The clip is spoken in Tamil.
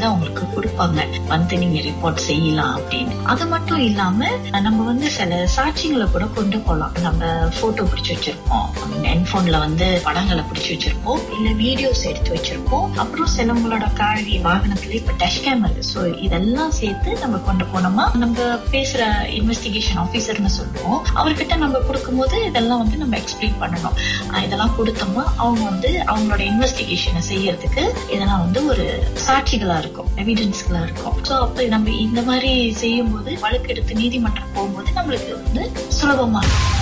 வந்து அவங்களுக்கு கொடுப்பாங்க வந்து நீங்க ரிப்போர்ட் செய்யலாம் அப்படின்னு அது மட்டும் இல்லாம நம்ம வந்து சில சாட்சிகளை கூட கொண்டு போகலாம் நம்ம போட்டோ பிடிச்சு வச்சிருப்போம் ஹெட்போன்ல வந்து படங்களை பிடிச்சு வச்சிருப்போம் இல்ல வீடியோஸ் எடுத்து வச்சிருப்போம் அப்புறம் சிலவங்களோட காழி வாகனத்துல இப்ப டச் கேம் இருக்கு ஸோ இதெல்லாம் சேர்த்து நம்ம கொண்டு போனோமா நம்ம பேசுற இன்வெஸ்டிகேஷன் ஆபீசர்னு சொல்லுவோம் அவர்கிட்ட நம்ம கொடுக்கும்போது இதெல்லாம் வந்து நம்ம எக்ஸ்பிளைன் பண்ணணும் ஆஹ் இதெல்லாம் கொடுத்தோம்னா அவங்க வந்து அவங்களோட இன்வெஸ்டிகேஷனை செய்யறதுக்கு இதெல்லாம் வந்து ஒரு சாட்சிகளா இருக்கும் எவிடன்ஸ்களா இருக்கும் ஸோ அப்ப நம்ம இந்த மாதிரி செய்யும் போது வழக்கு எடுத்து நீதிமன்றம் போகும்போது நம்மளுக்கு வந்து சுலபமா இருக்கும்